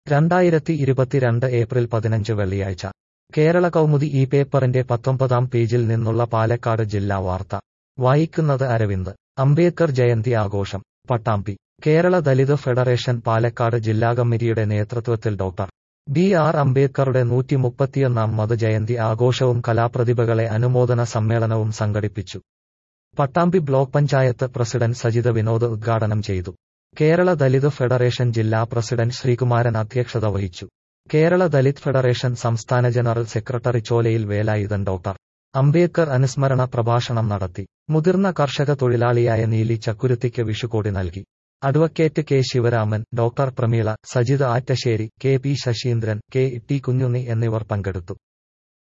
രണ്ടായിരത്തി ഇരുപത്തിരണ്ട് ഏപ്രിൽ പതിനഞ്ച് വെള്ളിയാഴ്ച കേരള കൗമുദി ഈ പേപ്പറിന്റെ പത്തൊമ്പതാം പേജിൽ നിന്നുള്ള പാലക്കാട് ജില്ലാ വാർത്ത വായിക്കുന്നത് അരവിന്ദ് അംബേദ്കർ ജയന്തി ആഘോഷം പട്ടാമ്പി കേരള ദലിത് ഫെഡറേഷൻ പാലക്കാട് ജില്ലാ കമ്മിറ്റിയുടെ നേതൃത്വത്തിൽ ഡോക്ടർ ബി ആർ അംബേദ്കറുടെ നൂറ്റി മുപ്പത്തിയൊന്നാം മത ജയന്തി ആഘോഷവും കലാപ്രതിഭകളെ അനുമോദന സമ്മേളനവും സംഘടിപ്പിച്ചു പട്ടാമ്പി ബ്ലോക്ക് പഞ്ചായത്ത് പ്രസിഡന്റ് സജിത വിനോദ് ഉദ്ഘാടനം ചെയ്തു കേരള ദലിത് ഫെഡറേഷൻ ജില്ലാ പ്രസിഡന്റ് ശ്രീകുമാരൻ അധ്യക്ഷത വഹിച്ചു കേരള ദലിത് ഫെഡറേഷൻ സംസ്ഥാന general secretary Cholayil Velayudhan doctor Ambedkar അനുസ്മരണ പ്രഭാഷണം നടത്തി മുതിർന്ന കർഷക തൊഴിലാളിയായ നീലി ചക്കുരുത്തിക്ക് വിഷുകോടി നൽകി advocate K Sivaraman doctor Prameela Sajith Attassery K P Sasheendran K T Kunjunni എന്നിവർ പങ്കെടുത്തു